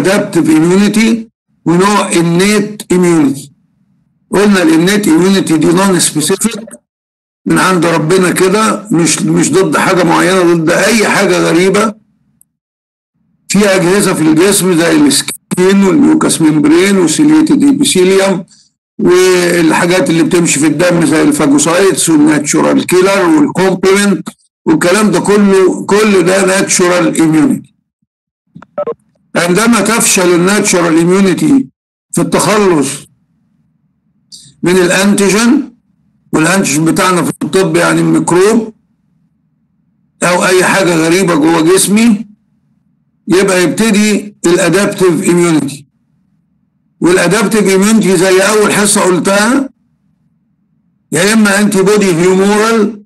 ادابتيف اميونيتي ونوع النيت اميونيتي قلنا الانيت اميونيتي دي نون سبيسيفيك من عند ربنا كده مش مش ضد حاجه معينه ضد اي حاجه غريبه في اجهزه في الجسم زي السكين والميوكاس ممبرين والسيليتد ايبيثيليوم والحاجات اللي بتمشي في الدم زي الفاجوسايتس والناتشورال كيلر والكومبلمنت والكلام ده كله كل ده ناتشورال اميونيتي عندما تفشل الناتشورال اميونيتي في التخلص من الانتيجين والانتيجين بتاعنا في الطب يعني الميكروب او اي حاجه غريبه جوه جسمي يبقى يبتدي الادابتيف اميونيتي والادابتيف اميونيتي زي اول حصه قلتها يا اما انتي بودي هيومورال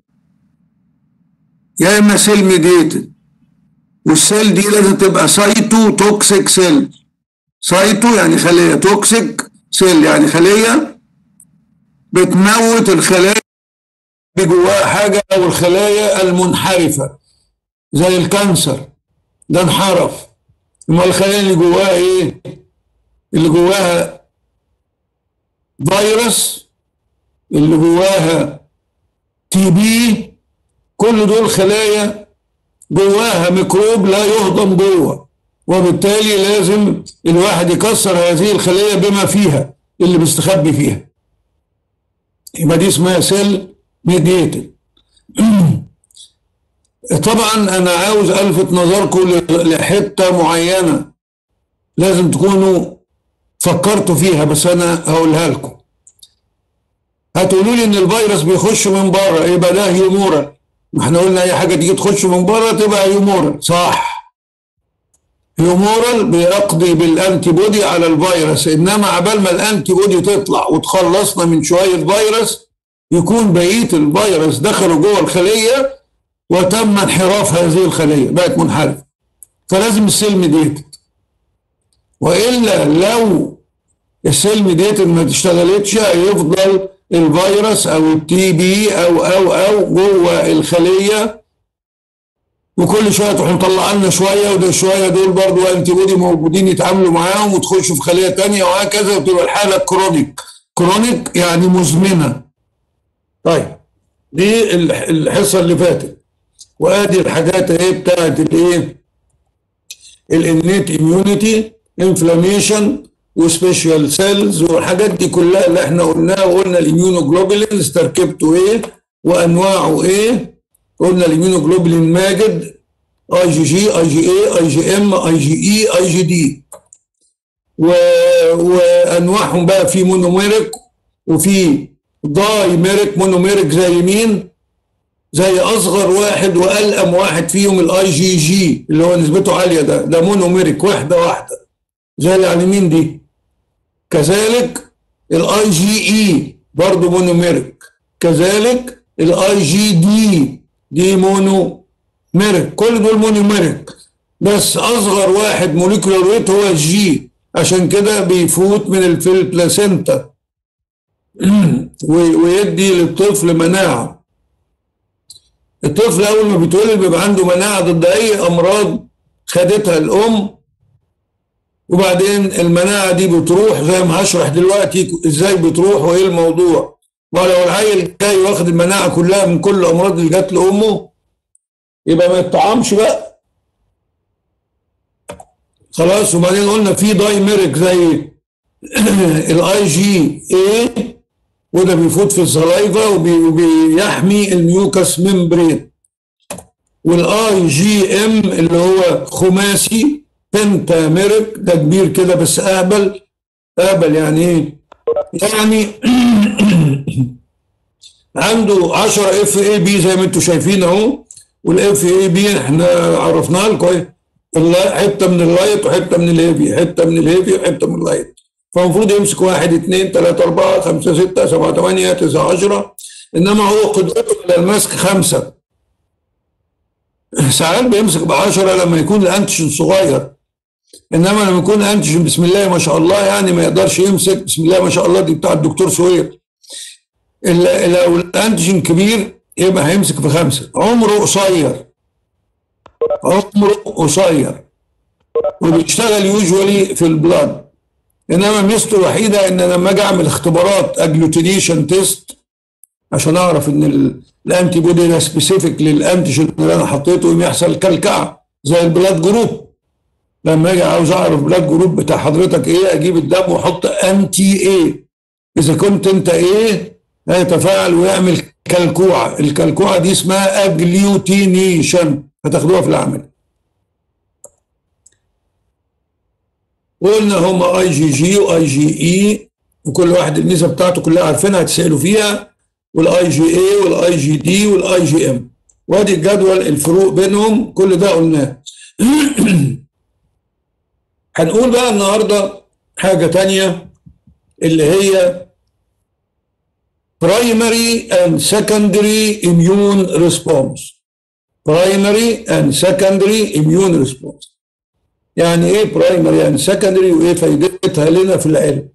يا اما سيل ميديتد والسيل دي لازم تبقى سايتو توكسيك سيل سايتو يعني خليه توكسيك سيل يعني خليه بتموت الخلايا اللي جواها حاجه او الخلايا المنحرفه زي الكانسر ده انحرف امال الخلايا اللي جواها ايه؟ اللي جواها فيروس اللي جواها تي بي كل دول خلايا جواها ميكروب لا يهضم جوه وبالتالي لازم الواحد يكسر هذه الخليه بما فيها اللي مستخبي فيها يبقى دي اسمها سيل ميديتد طبعا انا عاوز الفت نظركم لحته معينه لازم تكونوا فكرتوا فيها بس انا هقولها لكم هتقولوا لي ان الفيروس بيخش من بره يبقى ده هيومورال ما احنا قلنا اي حاجه تيجي تخش من بره تبقى هيومورال صح هيومورال بيقضي بالانتي بودي على الفيروس انما عبال ما الانتي بودي تطلع وتخلصنا من شويه فيروس يكون بقيه الفيروس دخلوا جوه الخليه وتم انحراف هذه الخليه بقت منحرفه فلازم السيل ميديتد والا لو السيل ميديتد ما اشتغلتش هيفضل الفيروس او التي بي او او او جوه الخليه وكل شويه تروح مطلع لنا شويه وده شويه دول برضه انتي بودي موجودين يتعاملوا معاهم وتخشوا في خليه ثانيه وهكذا وتبقى الحاله كرونيك كرونيك يعني مزمنه طيب دي الحصه اللي فاتت وادي الحاجات اهي بتاعت الايه الانيت اميونيتي انفلاميشن وسبيشال سيلز والحاجات دي كلها اللي احنا قلناها وقلنا الاميونوجلوبولينز تركيبته ايه وانواعه ايه قلنا الاميونوجلوبولين ماجد اي جي جي اي جي اي اي جي ام اي جي اي اي جي دي و... وانواعهم بقى في مونوميريك وفي دايميريك مونوميريك زي مين زي اصغر واحد والأم واحد فيهم الاي جي جي اللي هو نسبته عاليه ده ده مونوميريك واحده واحده زي اللي على اليمين دي كذلك الاي جي اي برضه مونوميريك كذلك الاي جي دي دي مونو ميريك كل دول مونوميريك بس اصغر واحد موليكولار ويت هو الجي عشان كده بيفوت من الفيل بلاسينتا ويدي للطفل مناعه الطفل اول ما بيتولد بيبقى عنده مناعه ضد اي امراض خدتها الام وبعدين المناعه دي بتروح زي ما هشرح دلوقتي ازاي بتروح وايه الموضوع ولو العيل جاي واخد المناعه كلها من كل الامراض اللي جات لامه يبقى ما يطعمش بقى خلاص وبعدين قلنا في دايميريك زي الاي جي اي وده بيفوت في السلايفا وبيحمي الميوكس ممبرين والاي جي ام اللي هو خماسي بنتاميريك ده كبير كده بس اهبل اهبل يعني ايه؟ يعني عنده 10 اف اي بي زي ما انتم شايفين اهو والاف اي بي احنا عرفناها لكم حته من اللايت وحته من الهيفي حته من الهيفي وحته من اللايت فالمفروض يمسك واحد اثنين ثلاثة أربعة خمسة ستة سبعة ثمانية تسعة عشرة إنما هو قدرته على المسك خمسة ساعات بيمسك بعشرة لما يكون الأنتيجين صغير إنما لما يكون الأنتيجين بسم الله ما شاء الله يعني ما يقدرش يمسك بسم الله ما شاء الله دي بتاع الدكتور سهير لو الأنتيجين كبير يبقى هيمسك في خمسة عمره قصير عمره قصير وبيشتغل يوجوالي في البلاد انما ميزته الوحيده ان لما اجي اعمل اختبارات اجلوتينيشن تيست عشان اعرف ان الانتي بودي ده سبيسيفيك للانتيجين اللي انا حطيته يحصل كلكعه زي البلاد جروب لما اجي عاوز اعرف بلاد جروب بتاع حضرتك ايه اجيب الدم واحط انتي ايه اذا كنت انت ايه هيتفاعل ويعمل كلكوعه الكلكوعه دي اسمها اجليوتينيشن هتاخدوها في العمل وقلنا هما اي جي جي واي جي اي وكل واحد الميزه بتاعته كلها عارفينها هتسالوا فيها والاي جي اي والاي جي دي والاي جي ام وادي الجدول الفروق بينهم كل ده قلناه هنقول بقى النهارده حاجه تانية اللي هي primary and secondary immune response primary and secondary immune response يعني ايه برايمري and secondary وايه فايدتها لنا في العلم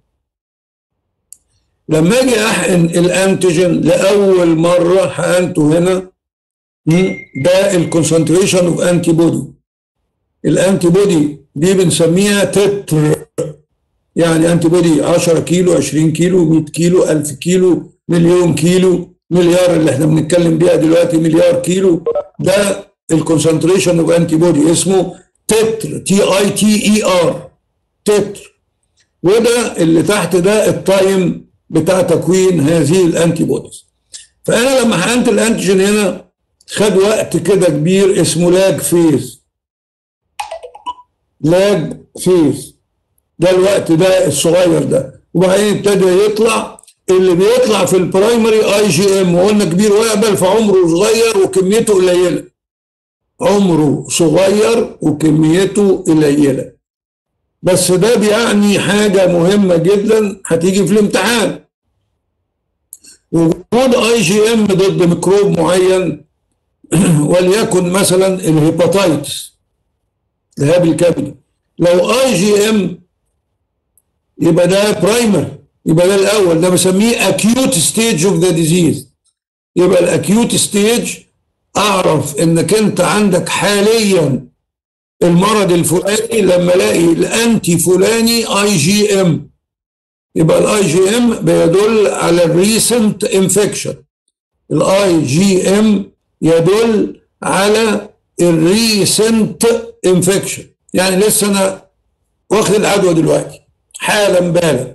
لما اجي احقن الانتيجين لاول مره حقنته هنا ده الكونسنتريشن اوف انتي بودي الانتي بودي دي بنسميها تتر يعني انتي بودي 10 كيلو 20 كيلو 100 كيلو 1000 كيلو مليون كيلو مليار اللي احنا بنتكلم بيها دلوقتي مليار كيلو ده الكونسنتريشن اوف انتي بودي اسمه تتر تي اي تي اي ار تتر وده اللي تحت ده التايم بتاع تكوين هذه الانتي بوديز فانا لما حقنت الانتيجين هنا خد وقت كده كبير اسمه لاج فيز لاج فيز ده الوقت ده الصغير ده وبعدين ابتدى يطلع اللي بيطلع في البرايمري اي جي ام وقلنا كبير ويقبل فعمره صغير وكميته قليله عمره صغير وكميته قليله بس ده بيعني حاجه مهمه جدا هتيجي في الامتحان وجود اي جي ام ضد ميكروب معين وليكن مثلا الهيباتايتس التهاب الكبدي لو اي جي ام يبقى ده برايمر يبقى ده الاول ده بسميه اكيوت ستيج اوف ذا ديزيز يبقى الاكيوت ستيج اعرف انك انت عندك حاليا المرض الفلاني لما الاقي الانتي فلاني اي جي ام يبقى الاي جي ام بيدل على الريسنت انفكشن الاي جي ام يدل على الريسنت انفكشن يعني لسه انا واخد العدوى دلوقتي حالا بالا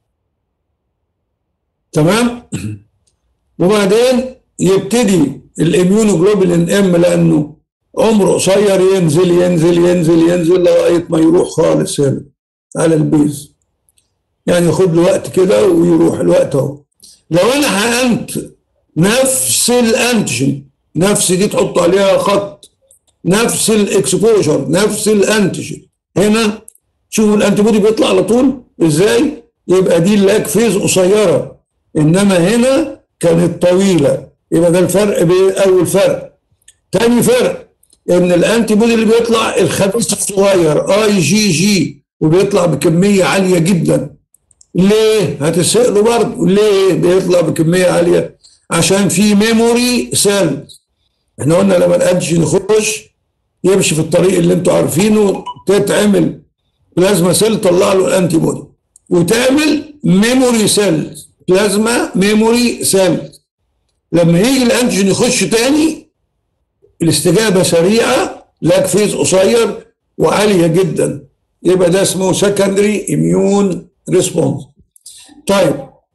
تمام وبعدين يبتدي الاميونوجلوبولين ام لانه عمره قصير ينزل ينزل ينزل ينزل لغايه ما يروح خالص هنا على البيز يعني ياخد له وقت كده ويروح الوقت اهو لو انا حقنت نفس الانتيجين نفس دي تحط عليها خط نفس الاكسبوجر نفس الانتيجين هنا شوفوا الانتي بودي بيطلع على طول ازاي يبقى دي اللاك فيز قصيره انما هنا كانت طويله يبقى ده الفرق بين اول فرق تاني فرق ان الانتي بودي اللي بيطلع الخبيث الصغير اي جي جي وبيطلع بكميه عاليه جدا ليه؟ هتسألوا برضه ليه بيطلع بكميه عاليه؟ عشان في ميموري سيلز احنا قلنا لما الانتيجين يخش يمشي في الطريق اللي انتوا عارفينه تتعمل بلازما سيل تطلع له الانتي بودي وتعمل ميموري سيلز بلازما ميموري سيلز لما يجي الانتيجين يخش تاني الاستجابه سريعه لاج فيز قصير وعاليه جدا يبقى ده اسمه سكندري اميون ريسبونس طيب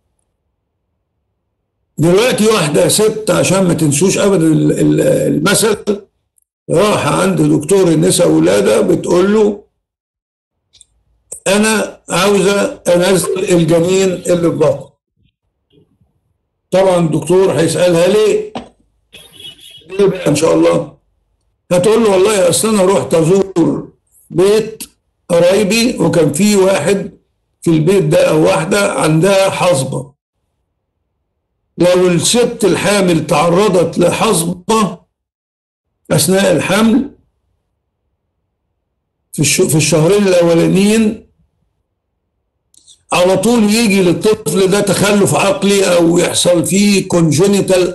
دلوقتي واحده ست عشان ما تنسوش ابدا المثل راح عند دكتور النساء ولاده بتقول له انا عاوزه انزل الجنين اللي في بطن طبعا الدكتور هيسالها ليه ليه بقى ان شاء الله هتقول له والله اصل انا رحت ازور بيت قرايبي وكان في واحد في البيت ده او واحده عندها حصبه لو الست الحامل تعرضت لحصبه اثناء الحمل في في الشهرين الاولانيين على طول يجي للطفل ده تخلف عقلي او يحصل فيه congenital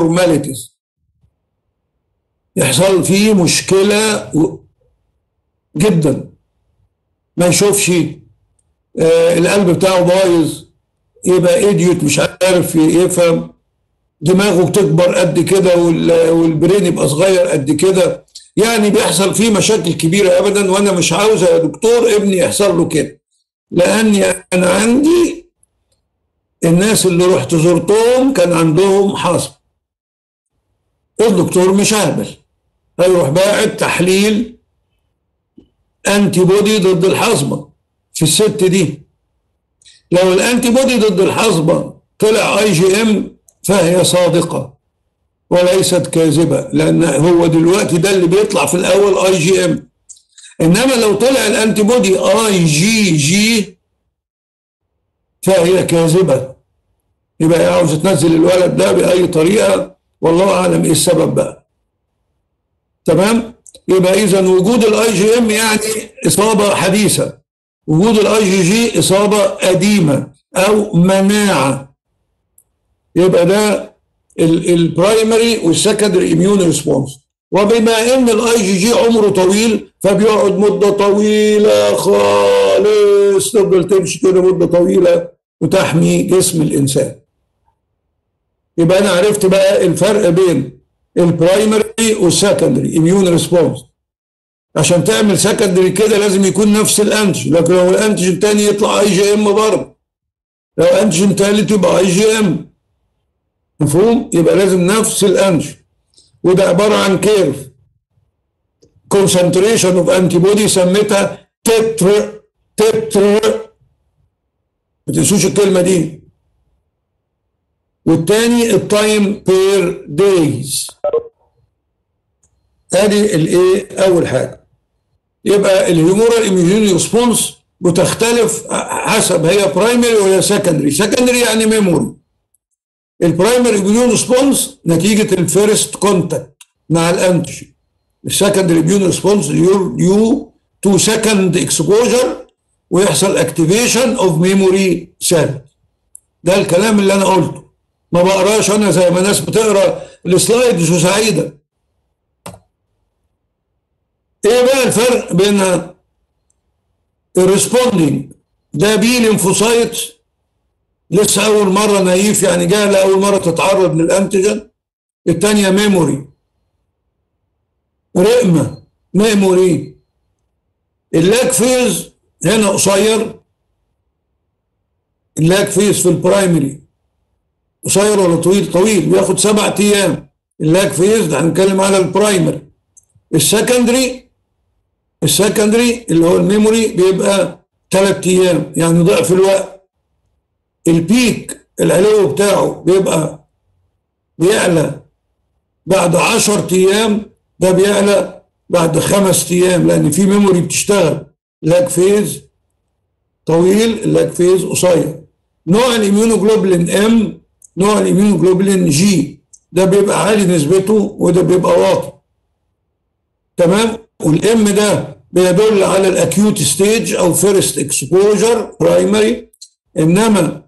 abnormalities يحصل فيه مشكله جدا ما يشوفش آه القلب بتاعه بايظ يبقى ايديوت مش عارف يفهم دماغه بتكبر قد كده والبرين يبقى صغير قد كده يعني بيحصل فيه مشاكل كبيره ابدا وانا مش عاوز يا دكتور ابني يحصل له كده لاني انا عندي الناس اللي رحت زرتهم كان عندهم حصب الدكتور مش هابل هيروح باعت تحليل انتي بودي ضد الحصبه في الست دي لو الانتي بودي ضد الحصبه طلع اي جي ام فهي صادقه وليست كاذبه لان هو دلوقتي ده اللي بيطلع في الاول اي جي ام انما لو طلع الانتي بودي اي جي جي فهي كاذبه يبقى هي عاوزه تنزل الولد ده باي طريقه والله اعلم ايه السبب بقى تمام يبقى اذا وجود الاي جي ام يعني اصابه حديثه وجود الاي جي جي اصابه قديمه او مناعه يبقى ده البرايمري والسكندري اميون ريسبونس وبما ان الاي جي جي عمره طويل فبيقعد مده طويله خالص تفضل تمشي كده مده طويله وتحمي جسم الانسان يبقى انا عرفت بقى الفرق بين البرايمري والسكندري اميون ريسبونس عشان تعمل سكندري كده لازم يكون نفس الانتج لكن لو الانتج الثاني يطلع اي جي ام برضه لو انتج ثالث يبقى اي جي ام مفهوم يبقى لازم نفس الانتج وده عباره عن كيرف كونسنتريشن اوف انتي بودي سميتها تتر تتر ما تنسوش الكلمه دي والتاني التايم بير دايز ادي الايه اول حاجه يبقى الهيمورال ايميون ريسبونس بتختلف حسب هي برايمري ولا سكندري سكندري يعني ميموري البرايمري ايميون ريسبونس نتيجه الفيرست كونتاكت مع الانتيجين السكندري ايميون ريسبونس ديو تو سكند اكسبوجر ويحصل اكتيفيشن اوف ميموري سيل ده الكلام اللي انا قلته ما بقراش انا زي ما ناس بتقرا السلايدز وسعيده ايه بقى الفرق بين الريسبوندينج ده بي ليمفوسايت لسه اول مره نايف يعني جايه لاول مره تتعرض للانتيجن الثانيه ميموري رقمه ميموري اللاك فيز هنا قصير اللاك فيز في البرايمري قصير ولا طويل طويل بياخد سبع ايام اللاك فيز ده هنتكلم على البرايمري السكندري السكندري اللي هو الميموري بيبقى ثلاث ايام يعني ضعف الوقت البيك العلو بتاعه بيبقى بيعلى بعد 10 ايام ده بيعلى بعد خمس ايام لان في ميموري بتشتغل لاج فيز طويل اللاج فيز قصير نوع الاميونوجلوبولين ام نوع الاميونوجلوبولين جي ده بيبقى عالي نسبته وده بيبقى واطي تمام والام ده بيدل على الاكيوت ستيج او فيرست اكسبوجر برايمري انما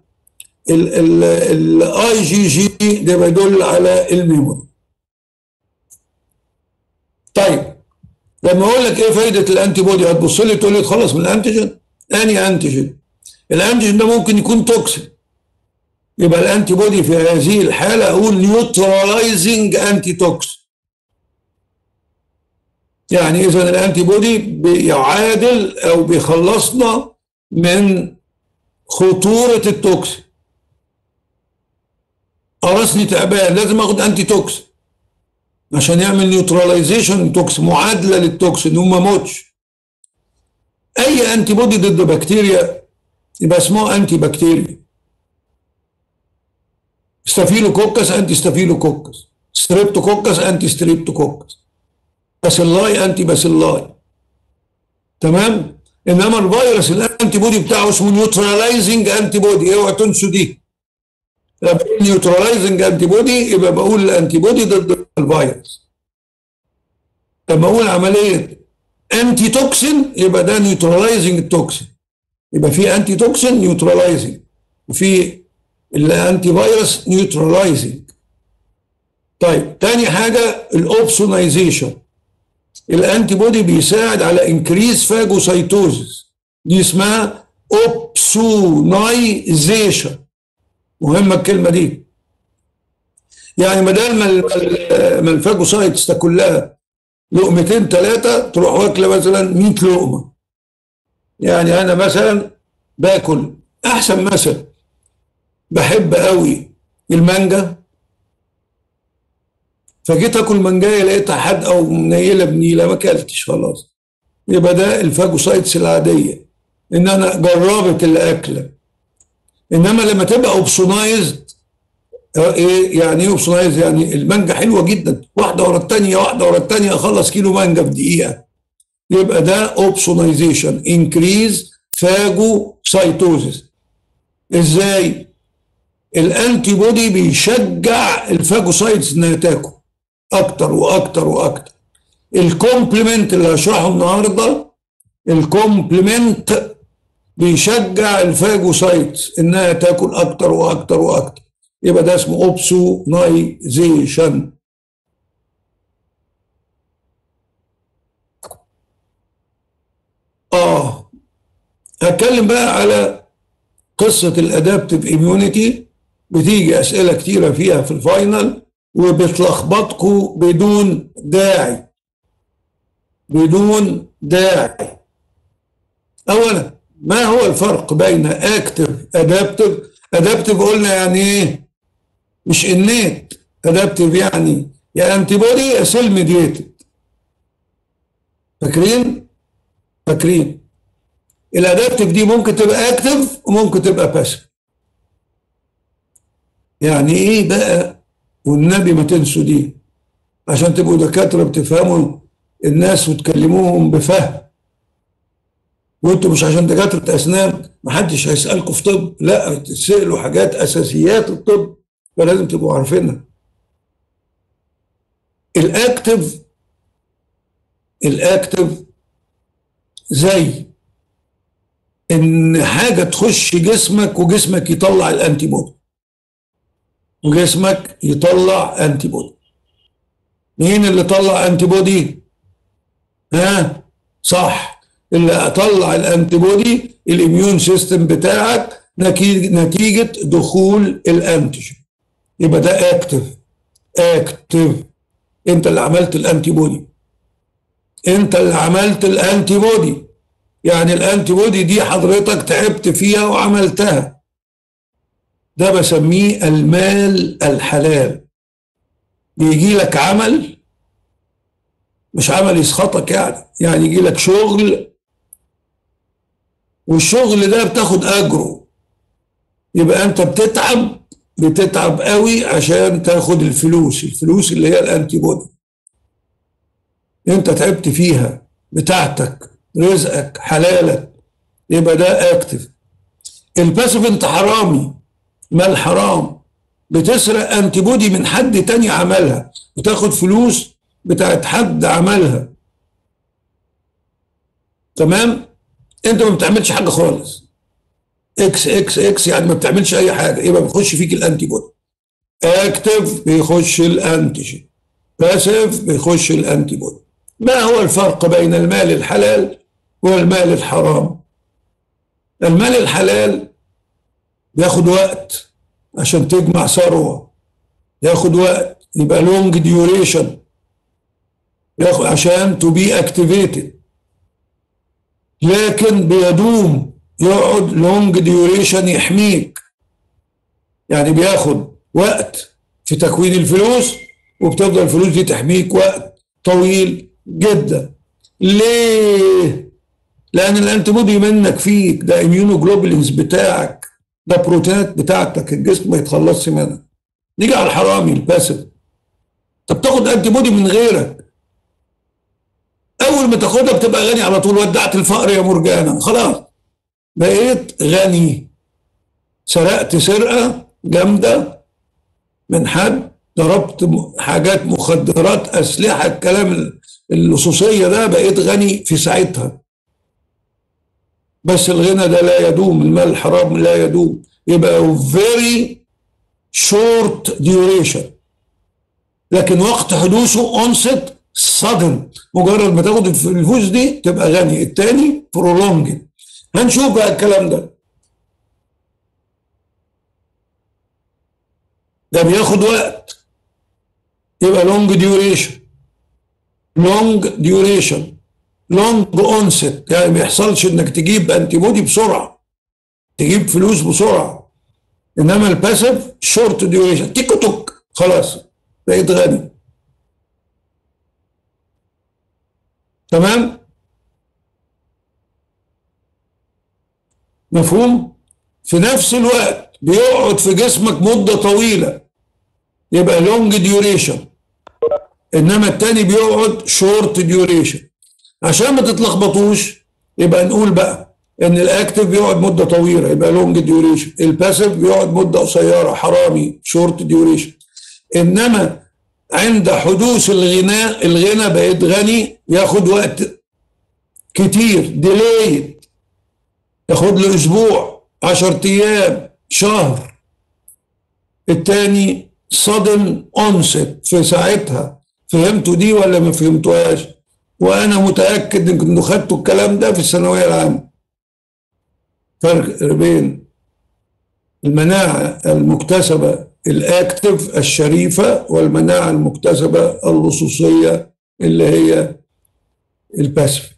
الاي جي جي ده بيدل على الميموري طيب لما اقول لك ايه فايده الانتي بودي هتبص لي تقول لي تخلص من الانتيجين اني انتيجين الانتيجين ده ممكن يكون توكسين يبقى الانتي بودي في هذه الحاله اقول نيوتراليزنج انتي توكس يعني اذا الانتي بودي بيعادل او بيخلصنا من خطوره التوكسين قرصني تعبان لازم اخد انتي توكس عشان يعمل نيوتراليزيشن توكس معادله للتوكس انه ما موتش اي انتي بودي ضد بكتيريا يبقى اسمه انتي بكتيريا ستافيلوكوكس انتي ستافيلوكوكس ستريبتوكوكس انتي ستريبتوكوكس باسيلاي انتي باسيلاي تمام انما الفيروس الانتي بودي بتاعه اسمه نيوتراليزنج انتي بودي اوعى تنسوا دي لما بقول نيوتراليزنج انتي بودي يبقى بقول الانتي بودي ضد الفيروس لما اقول عمليه انتي توكسين يبقى ده نيوتراليزنج التوكسين يبقى في انتي توكسين نيوتراليزنج وفي الانتي فيروس نيوتراليزنج طيب تاني حاجه الاوبسونايزيشن الانتي بودي بيساعد على انكريز فاجوسايتوزس دي اسمها اوبسونايزيشن مهمه الكلمه دي يعني بدل ما ما الفاجوسايتس تاكل لها لقمتين ثلاثه تروح واكله مثلا 100 لقمه يعني انا مثلا باكل احسن مثل بحب قوي المانجا فجيت اكل مانجايه لقيتها حادقه ومنيله بنيله ما اكلتش خلاص يبقى ده الفاجوسايتس العاديه ان انا جربت الاكله انما لما تبقى اوبسونايزد ايه يعني ايه اوبسونايز يعني المانجا حلوه جدا واحده ورا الثانيه واحده ورا الثانيه اخلص كيلو مانجا في دقيقه يبقى ده اوبسونايزيشن انكريز فاجو سايتوزيس ازاي الانتي بودي بيشجع الفاجوسايتس انها تاكل اكتر واكتر واكتر الكومبلمنت اللي هشرحه النهارده الكومبلمنت بيشجع الفاجوسايتس انها تاكل اكتر واكتر واكتر يبقى ده اسمه اوبسونايزيشن اه هتكلم بقى على قصة الادابتيف اميونيتي بتيجي اسئلة كتيرة فيها في الفاينل وبتلخبطكم بدون داعي بدون داعي اولا ما هو الفرق بين اكتف ادابتيف ادابتيف قلنا يعني ايه مش انيت ادابتيف يعني يا انتي بودي يا سيل ميديتد فاكرين فاكرين الادابتيف دي ممكن تبقى اكتف وممكن تبقى باسف يعني ايه بقى والنبي ما تنسوا دي عشان تبقوا دكاتره بتفهموا الناس وتكلموهم بفهم وانتوا مش عشان دكاتره اسنان محدش هيسالكم في طب لا تسالوا حاجات اساسيات الطب فلازم تبقوا عارفينها الاكتف الاكتف زي ان حاجه تخش جسمك وجسمك يطلع الانتي بودي وجسمك يطلع انتي بودي مين اللي طلع انتي بودي ها صح اللي اطلع الانتي بودي الاميون سيستم بتاعك نتيجه دخول الانتيجين يبقى ده اكتف اكتف انت اللي عملت الانتي بودي انت اللي عملت الانتي بودي يعني الانتي بودي دي حضرتك تعبت فيها وعملتها ده بسميه المال الحلال بيجي لك عمل مش عمل يسخطك يعني يعني يجي لك شغل والشغل ده بتاخد اجره يبقى انت بتتعب بتتعب قوي عشان تاخد الفلوس الفلوس اللي هي الانتي بودي انت تعبت فيها بتاعتك رزقك حلالك يبقى ده اكتف الباسف انت حرامي مال حرام بتسرق انتي بودي من حد تاني عملها وتاخد فلوس بتاعت حد عملها تمام انت ما بتعملش حاجه خالص اكس اكس اكس يعني ما بتعملش اي حاجه يبقى بيخش فيك الانتي بودي اكتف بيخش الانتيجين باسيف بيخش الانتي بودي ما هو الفرق بين المال الحلال والمال الحرام المال الحلال بياخد وقت عشان تجمع ثروه ياخد وقت يبقى لونج ديوريشن ياخد عشان تو بي اكتيفيتد لكن بيدوم يقعد لونج ديوريشن يحميك يعني بياخد وقت في تكوين الفلوس وبتفضل الفلوس دي تحميك وقت طويل جدا ليه؟ لان الانتي بودي منك فيك ده اميونوجلوبولينز بتاعك ده بروتينات بتاعتك الجسم ما يتخلصش منها نيجي على الحرامي الباسف طب تاخد انتي بودي من غيرك اول ما تاخدها بتبقى غني على طول ودعت الفقر يا مرجانة خلاص بقيت غني سرقت سرقة جامدة من حد ضربت حاجات مخدرات أسلحة الكلام اللصوصية ده بقيت غني في ساعتها بس الغنى ده لا يدوم المال الحرام لا يدوم يبقى very short duration لكن وقت حدوثه onset صدم مجرد ما تاخد الفلوس دي تبقى غني التاني برولونج هنشوف بقى الكلام ده ده بياخد وقت يبقى لونج ديوريشن لونج ديوريشن لونج اونست يعني ما يحصلش انك تجيب انتي بودي بسرعه تجيب فلوس بسرعه انما الباسف شورت ديوريشن تيك توك خلاص بقيت غني تمام مفهوم في نفس الوقت بيقعد في جسمك مده طويله يبقى لونج ديوريشن انما التاني بيقعد شورت ديوريشن عشان ما تتلخبطوش يبقى نقول بقى ان الاكتف بيقعد مده طويله يبقى لونج ديوريشن الباسيف بيقعد مده قصيره حرامي شورت ديوريشن انما عند حدوث الغناء الغنى بقيت غني ياخد وقت كتير ديليد ياخد له اسبوع 10 ايام شهر التاني صدم اونست في ساعتها فهمتوا دي ولا ما فهمتوهاش وانا متاكد انكم خدتوا الكلام ده في الثانويه العامه فرق بين المناعه المكتسبه الاكتف الشريفه والمناعه المكتسبه اللصوصيه اللي هي الباسف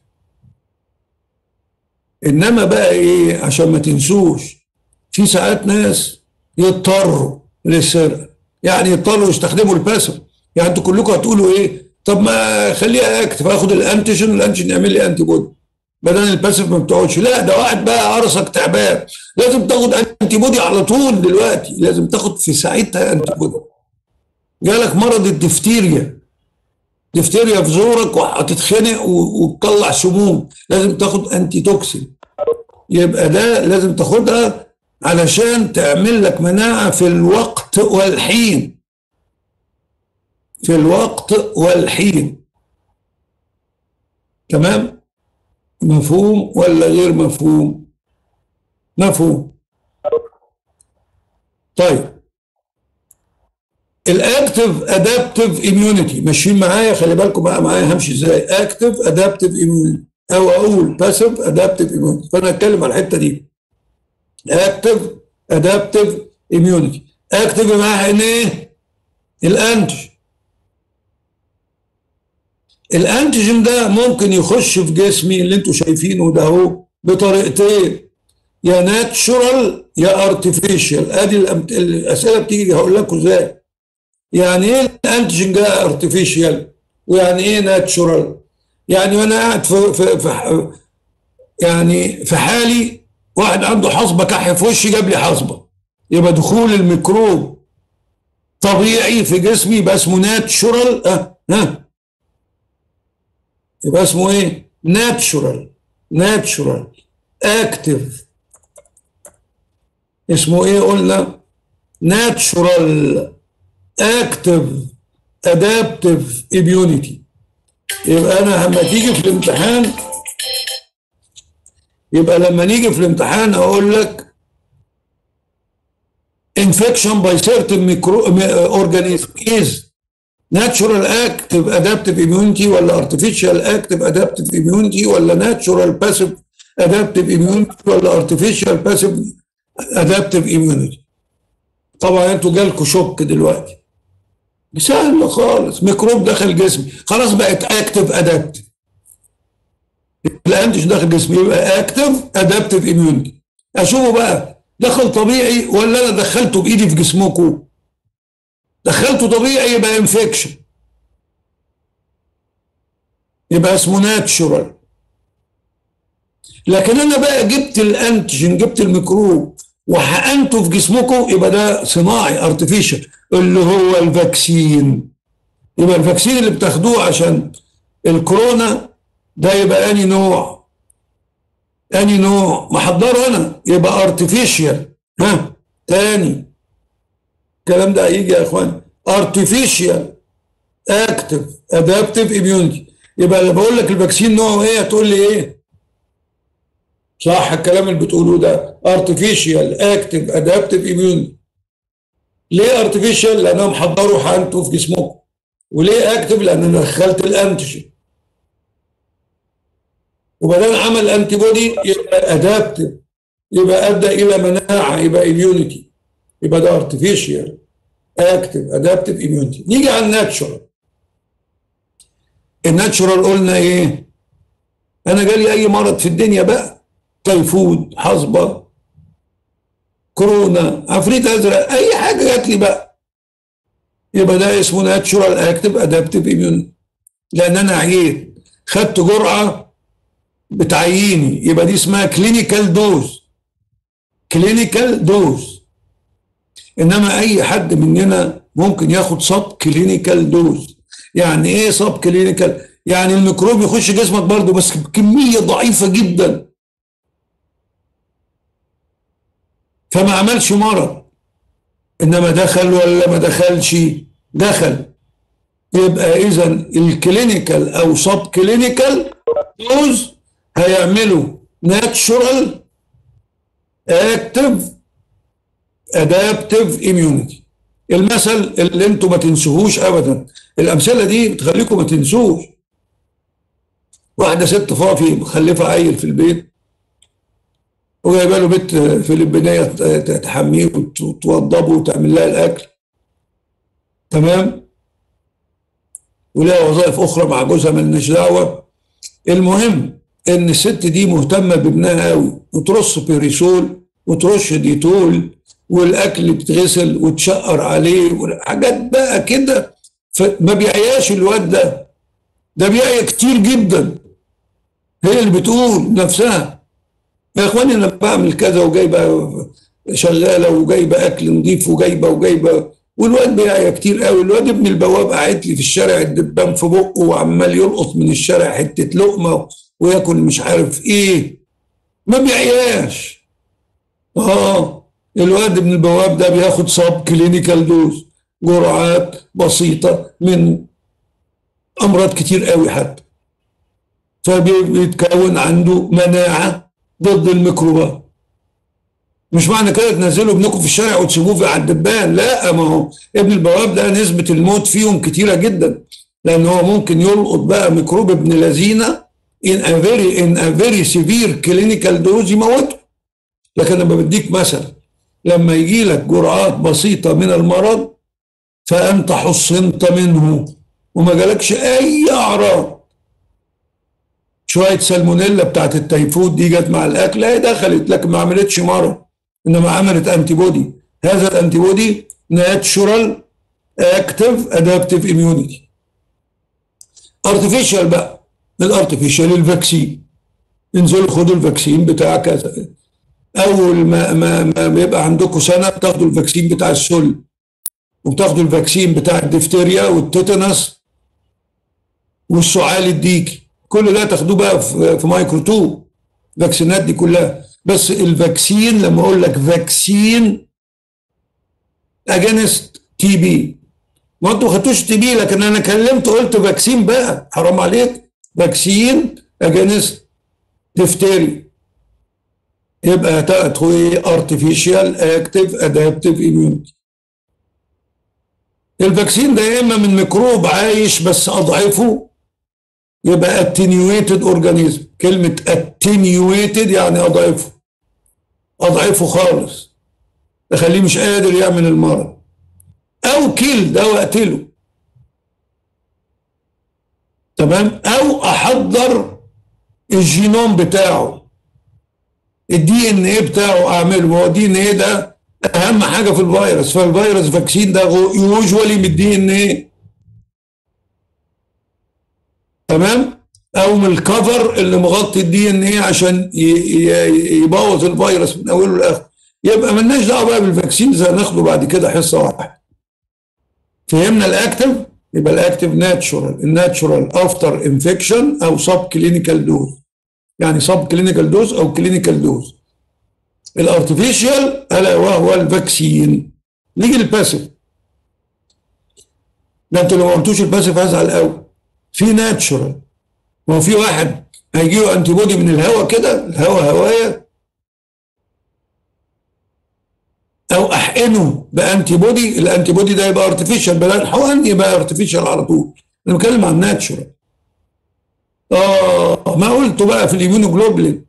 انما بقى ايه عشان ما تنسوش في ساعات ناس يضطروا للسرقه يعني يضطروا يستخدموا الباسف يعني انتوا كلكم هتقولوا ايه طب ما خليها اكتف اخد الانتيجين والانتيجين يعمل لي انتي بودي بدل الباسف ما بتقعدش لا ده واحد بقى قرصك تعبان لازم تاخد انتي بودي على طول دلوقتي لازم تاخد في ساعتها انتي بودي جالك مرض الدفتيريا دفتيريا في زورك وهتتخنق وتطلع سموم لازم تاخد انتي توكسين يبقى ده لازم تاخدها علشان تعمل لك مناعه في الوقت والحين في الوقت والحين تمام مفهوم ولا غير مفهوم مفهوم طيب الاكتف ادابتيف اميونيتي ماشيين معايا خلي بالكم بقى معايا همشي ازاي اكتف ادابتيف اميونيتي او اقول باسيف ادابتيف اميونيتي فانا اتكلم على الحته دي اكتف ادابتيف اميونيتي اكتف معاها ان ايه الانتج الانتيجين ده ممكن يخش في جسمي اللي انتوا شايفينه ده اهو بطريقتين يا ناتشورال يا ارتفيشال ادي الاسئله بتيجي هقول لكم ازاي يعني ايه الانتيجين ده ارتفيشال ويعني ايه ناتشورال يعني وانا قاعد في, في, في يعني في حالي واحد عنده حصبه كح في وشي جاب لي حصبه يبقى دخول الميكروب طبيعي في جسمي يبقى اسمه ناتشورال اه ها يبقى اسمه ايه ناتشورال ناتشورال اكتف اسمه ايه قلنا ناتشورال اكتف ادابتيف اميونيتي يبقى انا لما تيجي في الامتحان يبقى لما نيجي في الامتحان اقول لك infection by certain micro organism is ناتشورال اكتف ادابتيف اميونيتي ولا ارتفيشال اكتف ادابتيف اميونيتي ولا ناتشورال باسيف ادابتيف اميونيتي ولا ارتفيشال باسيف ادابتيف اميونيتي طبعا انتوا جالكوا شوك دلوقتي سهل خالص ميكروب دخل جسمي خلاص بقت اكتف ادابتيف الانتش داخل جسمي يبقى اكتف ادابتيف اميونيتي اشوفه بقى دخل طبيعي ولا انا دخلته بايدي في جسمكم دخلته طبيعي يبقى انفكشن يبقى اسمه ناتشورال لكن انا بقى جبت الانتيجين جبت الميكروب وحقنته في جسمكم يبقى ده صناعي ارتفيشال اللي هو الفاكسين يبقى الفاكسين اللي بتاخدوه عشان الكورونا ده يبقى اني نوع اني نوع محضره انا يبقى ارتفيشال ها تاني الكلام ده هيجي يا اخوان artificial active adaptive immunity يبقى لما بقول لك الفاكسين نوعه ايه هتقول لي ايه صح الكلام اللي بتقولوه ده artificial active adaptive immunity ليه artificial لانهم حضروا حالته في جسمكم وليه اكتف لان انا دخلت الانتيجين وما دام عمل انتي بودي يبقى ادابتيف يبقى ادى الى مناعه يبقى اميونيتي يبقى ده ارتفيشال اكتف ادابتيف اميونيتي نيجي على الناتشورال الناتشورال قلنا ايه انا جالي اي مرض في الدنيا بقى تيفود حصبه كورونا عفريت ازرق اي حاجه جات لي بقى يبقى ده اسمه ناتشورال اكتف ادابتيف اميونيتي لان انا عييت خدت جرعه بتعييني يبقى دي اسمها كلينيكال دوز كلينيكال دوز انما اي حد مننا ممكن ياخد سب كلينيكال دوز يعني ايه سب كلينيكال يعني الميكروب يخش جسمك برضه بس بكميه ضعيفه جدا فما عملش مرض انما دخل ولا ما دخلش دخل يبقى اذا الكلينيكال او سب كلينيكال دوز هيعملوا ناتشورال اكتف ادابتيف اميونيتي المثل اللي انتم ما تنسوهوش ابدا الامثله دي بتخليكم ما تنسوش واحده ست فافي مخلفه عيل في البيت وجايبه له بنت فلبينيه تحميه وتوضبه وتعمل لها الاكل تمام ولها وظائف اخرى مع جوزها مالناش دعوه المهم ان الست دي مهتمه بابنها قوي وترص بيريسول وترش ديتول والاكل بيتغسل وتشقر عليه وحاجات بقى كده فما بيعياش الواد ده ده بيعيا كتير جدا هي اللي بتقول نفسها يا اخواني انا بعمل كذا وجايبه شغاله وجايبه اكل نظيف وجايبه وجايبه والواد بيعيا كتير قوي الواد ابن البواب قاعد لي في الشارع الدبان في بقه وعمال يلقط من الشارع حته لقمه وياكل مش عارف ايه ما بيعياش اه الواد ابن البواب ده بياخد صاب كلينيكال دوز جرعات بسيطه من امراض كتير قوي حتى فبيتكون عنده مناعه ضد الميكروبات مش معنى كده تنزلوا ابنكم في الشارع وتسيبوه في على الدبان لا ما هو ابن البواب ده نسبه الموت فيهم كتيره جدا لان هو ممكن يلقط بقى ميكروب ابن لذينه in a very in a very severe clinical dose يموته لكن لما بديك مثل لما يجي لك جرعات بسيطه من المرض فانت حصنت منه وما جالكش اي اعراض شويه سالمونيلا بتاعت التيفود دي جت مع الاكل هي دخلت لكن ما عملتش مرض انما عملت انتي بودي هذا الانتي بودي ناتشورال اكتف ادابتيف اميونيتي ارتفيشال بقى الارتفيشال الفاكسين انزلوا خدوا الفاكسين بتاع كذا اول ما ما ما بيبقى عندكم سنه بتاخدوا الفاكسين بتاع السل وبتاخدوا الفاكسين بتاع الدفتيريا والتيتانس والسعال الديكي كل ده تاخدوه بقى في مايكرو 2 الفاكسينات دي كلها بس الفاكسين لما اقول لك فاكسين اجينست تي بي ما انتوا ما خدتوش تي بي لكن انا كلمت قلت فاكسين بقى حرام عليك فاكسين اجينست دفتيري يبقى تاخدوا ارتفيشال اكتف ادابتيف اميونيتي الفاكسين ده يا اما من ميكروب عايش بس اضعفه يبقى attenuated organism كلمة attenuated يعني أضعفه أضعفه خالص أخليه مش قادر يعمل المرض أو كيل ده وأقتله تمام أو أحضر الجينوم بتاعه الدي ان ايه بتاعه اعمله هو الدي ان ايه ده اهم حاجه في الفيروس فالفيروس فاكسين ده يوجوالي من الدي ان ايه تمام او من الكفر اللي مغطي الدي ان ايه عشان يبوظ الفيروس من اوله لاخره يبقى مالناش دعوه بقى بالفاكسين زي هناخده بعد كده حصه واحده فهمنا الاكتف يبقى الاكتف ناتشورال الناتشورال افتر انفكشن او سب كلينيكال دوز يعني سب كلينيكال دوز او كلينيكال دوز الارتفيشال الا وهو الفاكسين نيجي للباسيف ده انتوا لو ما قلتوش الباسيف هزعل قوي في ناتشورال ما هو في واحد هيجيله انتي بودي من الهواء كده الهواء هوايه او احقنه بانتي بودي الانتي بودي ده يبقى ارتفيشال بدل الحقن يبقى ارتفيشال على طول انا بتكلم عن ناتشورال اه ما قلته بقى في الاميونوجلوبولين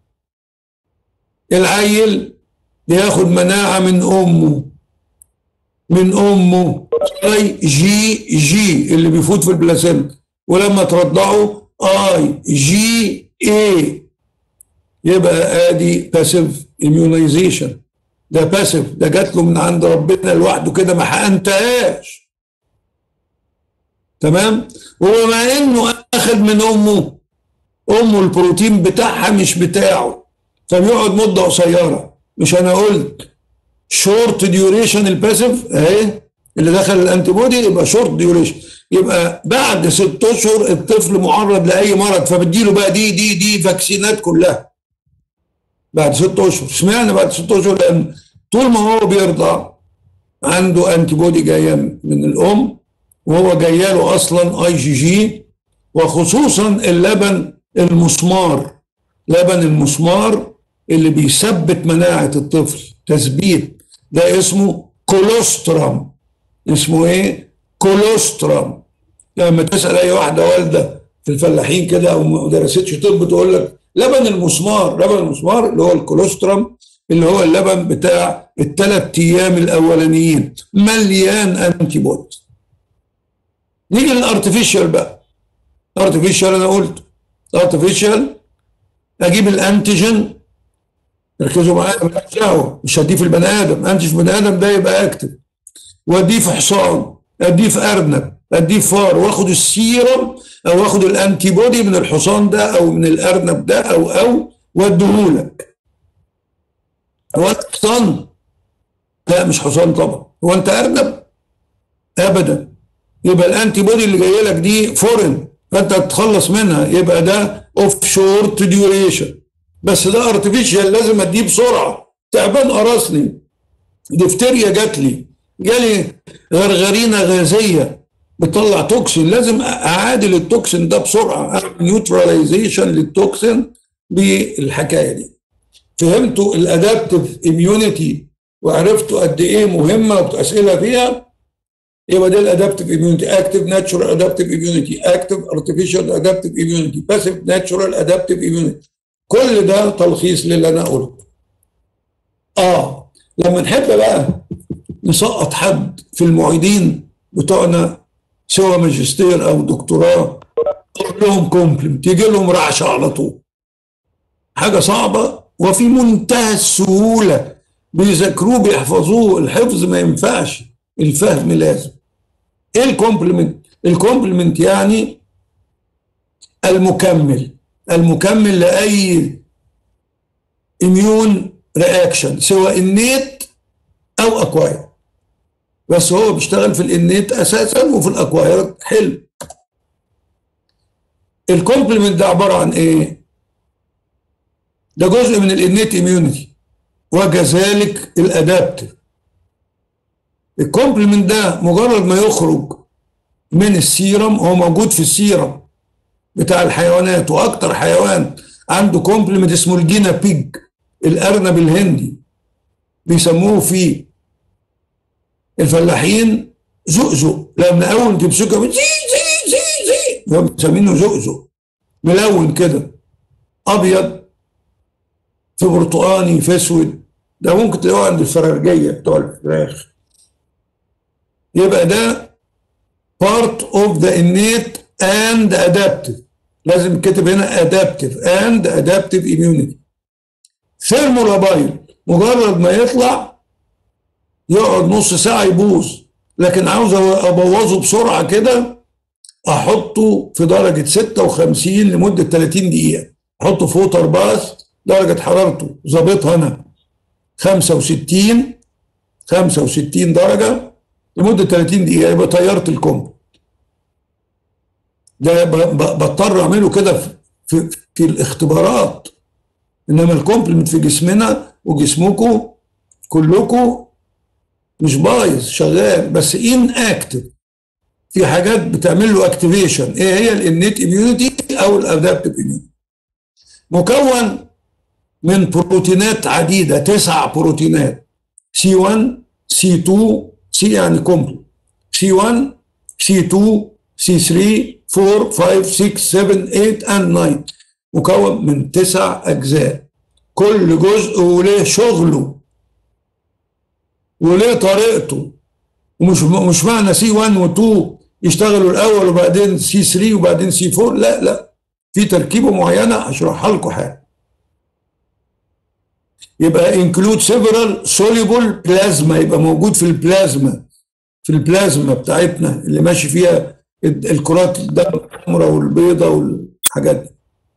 العيل بياخد مناعه من امه من امه اي جي جي اللي بيفوت في البلاسينتا ولما ترضعه اي جي اي يبقى ادي باسيف اميونيزيشن ده باسيف ده جات له من عند ربنا لوحده كده ما حقنتهاش تمام وبما انه اخذ من امه امه البروتين بتاعها مش بتاعه فبيقعد مده قصيره مش انا قلت شورت ديوريشن الباسيف اهي اللي دخل الانتي بودي يبقى شورت ديوريشن يبقى بعد ست اشهر الطفل معرض لاي مرض فبديله بقى دي دي دي فاكسينات كلها بعد ست اشهر اشمعنى بعد ست اشهر لان طول ما هو بيرضع عنده انتي بودي جايه من الام وهو جايه له اصلا اي جي جي وخصوصا اللبن المسمار لبن المسمار اللي بيثبت مناعه الطفل تثبيت ده اسمه كولوسترم اسمه ايه كولوسترم لما تسال اي واحده والده في الفلاحين كده او ما درستش طب تقول لك لبن المسمار لبن المسمار اللي هو الكولوسترم اللي هو اللبن بتاع الثلاث ايام الاولانيين مليان انتي بودي نيجي للارتفيشال بقى ارتفيشال انا قلت ارتفيشال اجيب الانتيجين ركزوا معايا مالكش دعوه مش هديه في البني ادم انتج في البني ادم ده يبقى اكتف واديه في حصان اديه في ارنب اديه في فار واخد السيرم او اخد الانتي بودي من الحصان ده او من الارنب ده او او واديهولك هو انت حصان؟ لا مش حصان طبعا هو انت ارنب؟ ابدا يبقى الانتي بودي اللي جايه لك دي فورن فانت هتتخلص منها يبقى ده اوف شورت ديوريشن بس ده ارتفيشال لازم اديه بسرعه تعبان قرصني دفتيريا جات لي جالي غرغرينه غازيه بتطلع توكسين لازم اعادل التوكسين ده بسرعه اعمل نيوتراليزيشن للتوكسين بالحكايه دي فهمتوا الادابتيف اميونيتي وعرفتوا قد ايه مهمه واسئله فيها يبقى ده الادابتيف اميونيتي اكتف ناتشورال ادابتيف اميونيتي اكتف ارتفيشال ادابتيف اميونيتي باسيف ناتشورال ادابتيف اميونيتي كل ده تلخيص للي انا قلته اه لما نحب بقى نسقط حد في المعيدين بتوعنا سواء ماجستير او دكتوراه اقول لهم كومبلمنت يجي لهم رعشه على طول حاجه صعبه وفي منتهى السهوله بيذاكروه بيحفظوه الحفظ ما ينفعش الفهم لازم ايه الكومبلمنت الكومبلمنت يعني المكمل المكمل لاي اميون رياكشن سواء النيت او اكواير بس هو بيشتغل في الانيت اساسا وفي الاكواير حلو الكومبلمنت ده عباره عن ايه ده جزء من الانيت اميونيتي وكذلك الادابتيف الكومبلمنت ده مجرد ما يخرج من السيرم هو موجود في السيرم بتاع الحيوانات واكتر حيوان عنده كومبلمنت اسمه الجينا بيج الارنب الهندي بيسموه في الفلاحين زقزق لما اول تمسكه زي زي زي زي هم مسمينه زقزق ملون كده ابيض في برتقاني في اسود ده ممكن تلاقوه عند الفرارجيه بتوع الفراخ يبقى ده part of the innate and adaptive لازم كتب هنا adaptive and adaptive immunity ثيرمولابايل مجرد ما يطلع يقعد نص ساعة يبوظ لكن عاوز ابوظه بسرعة كده احطه في درجة 56 لمدة 30 دقيقة احطه في ووتر باث درجة حرارته ظابطها انا 65 65 درجة لمدة 30 دقيقة يبقى طيرت الكومب ده بضطر اعمله كده في, في, في الاختبارات انما الكومبلمنت في جسمنا وجسمكم كلكم مش بايظ شغال بس ان اكتف في حاجات بتعمل له اكتيفيشن ايه هي الانيت اميونيتي او الادابتيف اميونيتي مكون من بروتينات عديده تسع بروتينات سي 1 سي 2 سي يعني كومبلت سي 1 سي 2 سي 3 4 5 6 7 8 and 9 مكون من تسع اجزاء كل جزء وليه شغله وليه طريقته ومش مش معنى سي 1 و 2 يشتغلوا الاول وبعدين سي 3 وبعدين سي 4 لا لا في تركيبه معينه هشرحها لكم حاجه يبقى include several soluble plasma يبقى موجود في البلازما في البلازما بتاعتنا اللي ماشي فيها الكرات الدم الحمراء والبيضاء والحاجات دي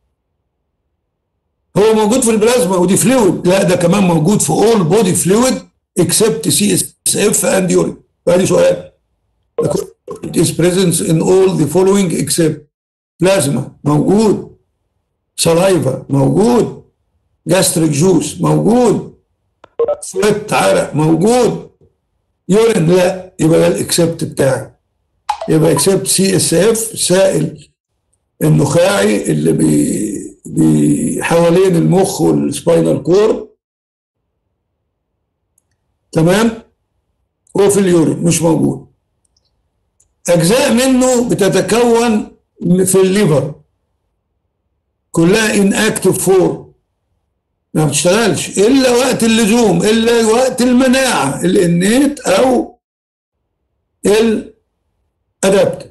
هو موجود في البلازما ودي فلويد لا ده كمان موجود في all body fluid except CSF and urine ادي سؤال it is present in all the following except plasma موجود saliva موجود gastric juice موجود سويت عرق موجود يورين لا يبقى ده الاكسبت بتاعي يبقى اكسبت سي اس اف سائل النخاعي اللي بي, بي حوالين المخ والسباينال كورد تمام وفي اليورين مش موجود اجزاء منه بتتكون في الليفر كلها ان اكتف فور ما بتشتغلش الا وقت اللزوم الا وقت المناعه الانيت او الادابت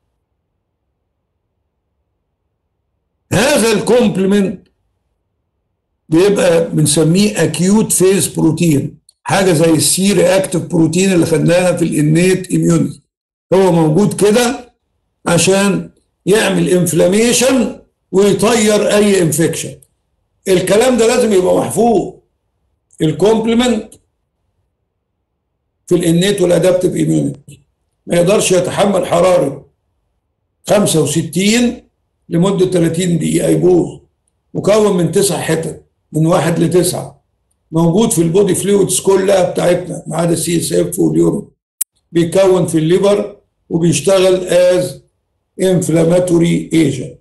هذا الكومبلمنت بيبقى بنسميه اكيوت فيز بروتين حاجه زي السي رياكتيف بروتين اللي خدناها في الانيت اميونيتي هو موجود كده عشان يعمل انفلاميشن ويطير اي انفكشن الكلام ده لازم يبقى محفوظ الكومبلمنت في الانيت والادابتيف اميونيتي ما يقدرش يتحمل حراره 65 لمده 30 دقيقه يبوظ مكون من تسع حتت من واحد لتسعه موجود في البودي فلويدز كلها بتاعتنا ما عدا السي اس اف واليورين بيكون في الليفر وبيشتغل از انفلاماتوري ايجنت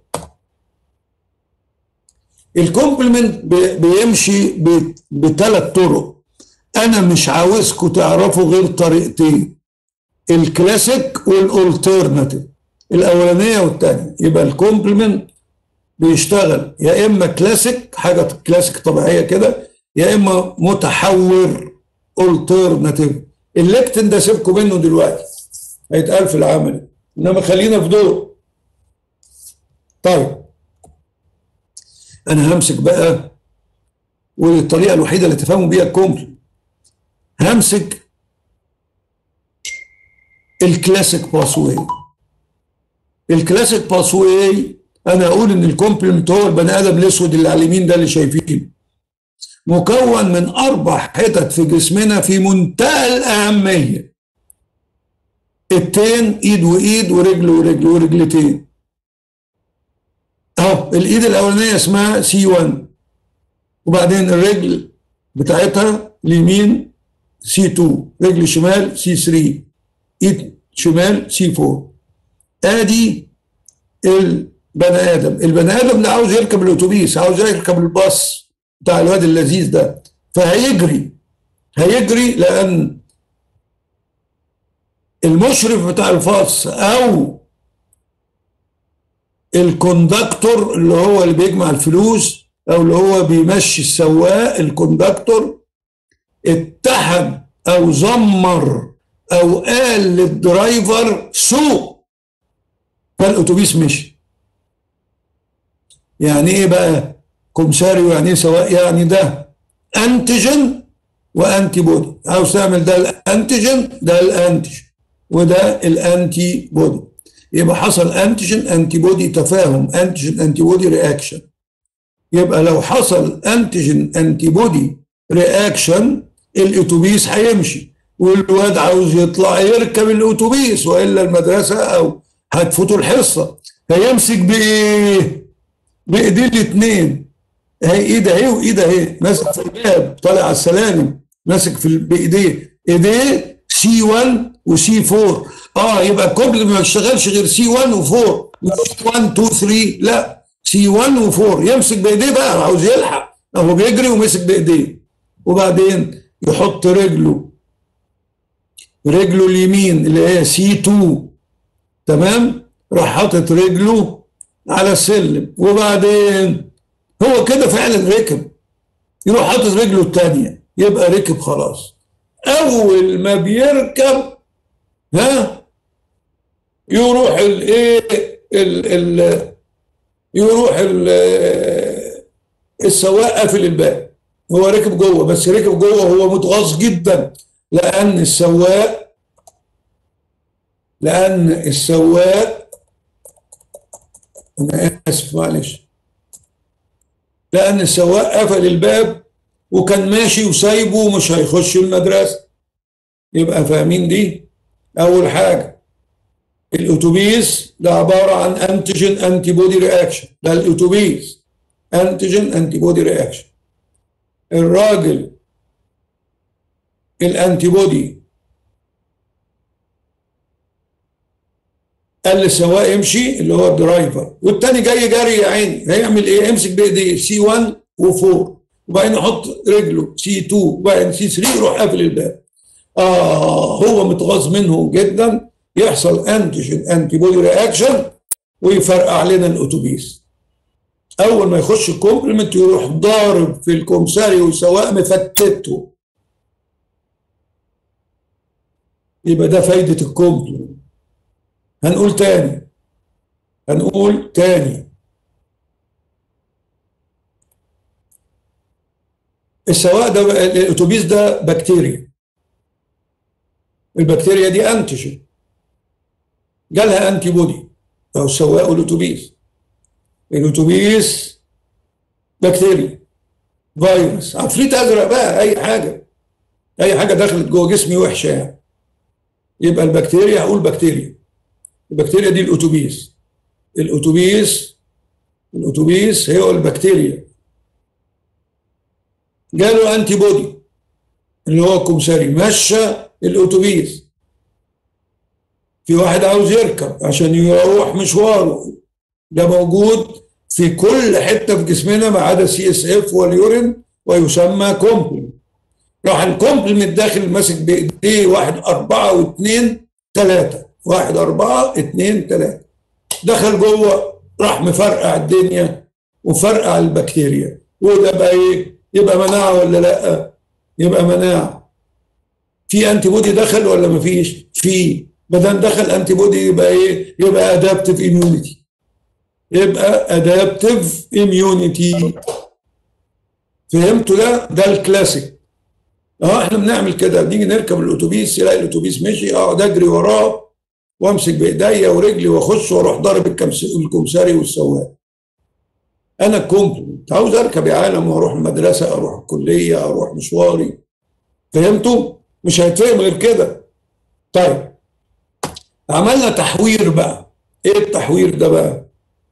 الكومبلمنت بيمشي بثلاث طرق انا مش عاوزكم تعرفوا غير طريقتين الكلاسيك والالترناتيف الاولانيه والثانيه يبقى الكومبلمنت بيشتغل يا اما كلاسيك حاجه كلاسيك طبيعيه كده يا اما متحور الترناتيف الليكتين ده سيبكم منه دلوقتي هيتقال في العمل انما خلينا في دور طيب انا همسك بقى والطريقه الوحيده اللي تفهموا بيها الكومبل همسك الكلاسيك باسواي الكلاسيك باسواي انا اقول ان الكومبلمنت هو البني ادم الاسود اللي على اليمين ده اللي شايفينه مكون من اربع حتت في جسمنا في منتهى الاهميه التين ايد وايد ورجل ورجل ورجلتين اهو الايد الاولانيه اسمها سي 1 وبعدين الرجل بتاعتها اليمين سي 2 رجل شمال سي 3 ايد شمال سي 4 ادي البني ادم البني ادم اللي عاوز يركب الاتوبيس عاوز يركب الباص بتاع الواد اللذيذ ده فهيجري هيجري لان المشرف بتاع الفاص او الكوندكتور اللي هو اللي بيجمع الفلوس او اللي هو بيمشي السواق الكوندكتور اتحد او زمر او قال للدرايفر سوق فالاتوبيس مشي يعني ايه بقى كومساريو يعني ايه سواق يعني ده انتيجن وانتي بودي عاوز تعمل ده الانتيجن ده الانتيجن وده الانتي بودي يبقى حصل انتيجن انتي بودي تفاهم انتيجن انتي بودي رياكشن يبقى لو حصل انتيجن انتي بودي رياكشن الاتوبيس هيمشي والواد عاوز يطلع يركب الاتوبيس والا المدرسه او هتفوتوا الحصه هيمسك بايه؟ بايديه الاثنين هي ايد اهي وايد اهي ماسك في الباب طالع على السلالم ماسك في بايديه ايديه سي 1 وسي 4 اه يبقى الكوبل ما يشتغلش غير سي 1 و4 مش 1 2 3 لا سي 1 و4 يمسك بايديه بقى عاوز يلحق هو بيجري ومسك بايديه وبعدين يحط رجله رجله اليمين اللي هي سي 2 تمام راح حاطط رجله على السلم وبعدين هو كده فعلا ركب يروح حاطط رجله الثانيه يبقى ركب خلاص اول ما بيركب ها يروح الايه ال ال يروح ال السواق قافل الباب هو راكب جوه بس راكب جوه هو متغاظ جدا لان السواق لان السواق انا اسف معلش لان السواق قفل الباب وكان ماشي وسايبه ومش هيخش المدرسه يبقى فاهمين دي اول حاجه الاتوبيس ده عباره عن انتيجين انتي بودي رياكشن ده الاتوبيس انتيجين انتي بودي رياكشن الراجل الانتي بودي قال للسواق امشي اللي هو الدرايفر والتاني جاي جري يا عيني هيعمل ايه؟ يمسك بايديه سي 1 و4 وبعدين يحط رجله سي 2 وبعدين سي 3 يروح قافل الباب. اه هو متغاظ منه جدا يحصل انتيجين انتي بودي رياكشن ويفرقع لنا الاتوبيس. اول ما يخش الكومبلمنت يروح ضارب في الكمساري والسواق مفتته. يبقى ده فايده الكومبلمنت. هنقول تاني هنقول تاني السواق ده الاتوبيس ده بكتيريا البكتيريا دي انتيجين جالها انتي بودي او سواق الاتوبيس الاتوبيس بكتيريا فيروس عفريت ازرق بقى اي حاجه اي حاجه دخلت جوه جسمي وحشه يعني يبقى البكتيريا هقول بكتيريا البكتيريا دي الاتوبيس الاتوبيس الاتوبيس هي البكتيريا جاله انتي بودي اللي هو الكمساري مشى الاتوبيس في واحد عاوز يركب عشان يروح مشواره ده موجود في كل حته في جسمنا ما عدا سي اس اف واليورين ويسمى كومبلمنت راح الكومبلمنت داخل ماسك بايديه واحد اربعه واثنين ثلاثه واحد أربعة اتنين تلاتة دخل جوه راح مفرقع الدنيا وفرقع البكتيريا وده بقى ايه يبقى مناعة ولا لا يبقى مناعة في انتي بودي دخل ولا مفيش في بدل دخل انتي بودي يبقى ايه يبقى ادابتيف اميونيتي يبقى ادابتيف اميونيتي فهمتوا ده ده الكلاسيك اه احنا بنعمل كده بنيجي نركب الاتوبيس يلاقي الاتوبيس مشي اقعد اجري وراه وامسك بايديا ورجلي واخش واروح ضارب الكمساري والسواق انا كومبلمنت عاوز اركب يا عالم واروح المدرسه اروح الكليه اروح مشواري فهمتوا مش هيتفهم غير كده طيب عملنا تحوير بقى ايه التحوير ده بقى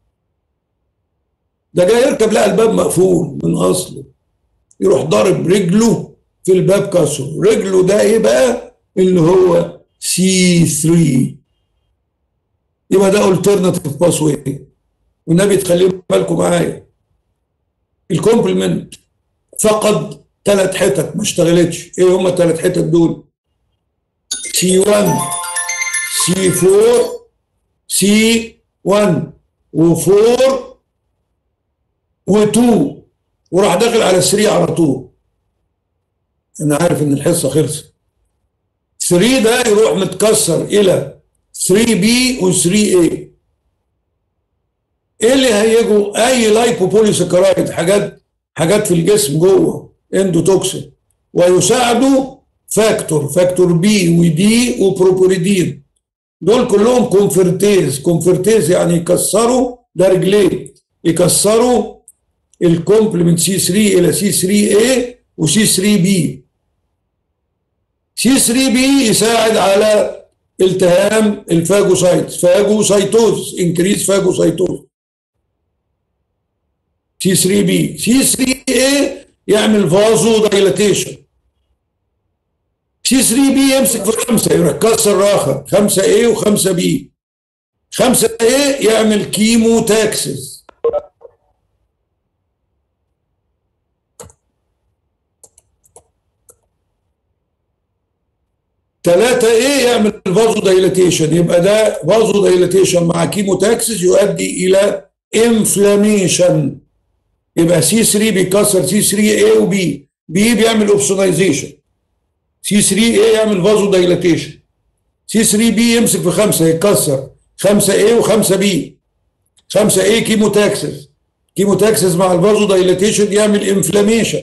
ده جاي يركب لقى الباب مقفول من اصله يروح ضارب رجله في الباب كسر رجله ده ايه بقى اللي هو سي 3 يبقى ده الترناتيف باس واي والنبي تخليوا بالكم معايا الكومبلمنت فقد ثلاث حتت ما اشتغلتش ايه هم الثلاث حتت دول سي 1 سي 4 سي 1 و4 و2 وراح داخل على 3 على طول انا عارف ان الحصه خلصت 3 ده يروح متكسر الى 3B و 3A ايه اللي هيجوا اي لايبوبوليسكرايد حاجات حاجات في الجسم جوه اندوتوكسين ويساعدوا فاكتور فاكتور بي ودي وبروبوريدين دول كلهم كونفرتيز كونفرتيز يعني يكسروا ده رجلين يكسروا الكومبلمنت سي 3 الى سي 3 a وسي 3 بي سي 3 بي يساعد على التهام الفاجوسايت فاجوسايتوز انكريز فاجوسايتوز سي 3 بي سي 3 a يعمل فازو دايلاتيشن سي 3 بي يمسك في خمسه يروح كسر راخر خمسه A وخمسه B خمسه A يعمل كيمو تاكسس ثلاثة ايه يعمل فازو دايلاتيشن يبقى ده فازو دايلاتيشن مع كيموتاكسس يؤدي الى انفلاميشن يبقى سي 3 بيكسر سي 3 اي وبي بي بيعمل اوبسونايزيشن سي 3 اي يعمل فازو دايلاتيشن سي 3 بي يمسك في خمسه يتكسر 5 اي و5 بي 5 اي كيموتاكسس كيموتاكسس مع الفازو دايلاتيشن يعمل انفلاميشن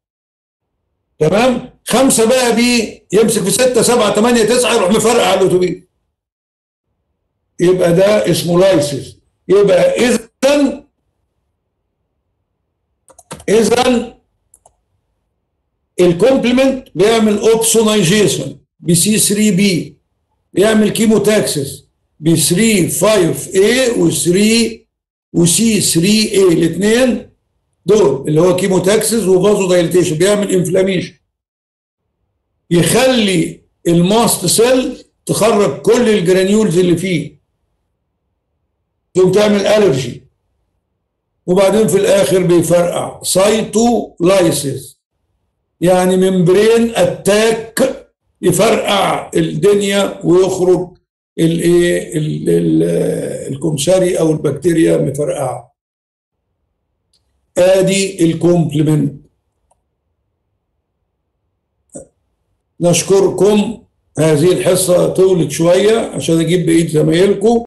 تمام خمسه بقى بي يمسك في 6 7 8 9 يروح مفرقع على الاتوبيس يبقى ده اسمه لايسيس يبقى اذا اذا الكومبلمنت بيعمل اوبسونايزيشن بسي 3 بي يعمل كيموتاكسس ب 3 5 اي و 3 وسي 3 اي الاثنين دول اللي هو كيموتاكسس وفازو دايليتيشن بيعمل انفلاميشن يخلي الماست سيل تخرج كل الجرانيولز اللي فيه تقوم تعمل الرجي وبعدين في الاخر بيفرقع سايتولايسيس يعني ممبرين اتاك يفرقع الدنيا ويخرج الايه الكمثري او البكتيريا مفرقعه ادي الكومبلمنت نشكركم هذه الحصه طولت شويه عشان اجيب بقيه زمايلكم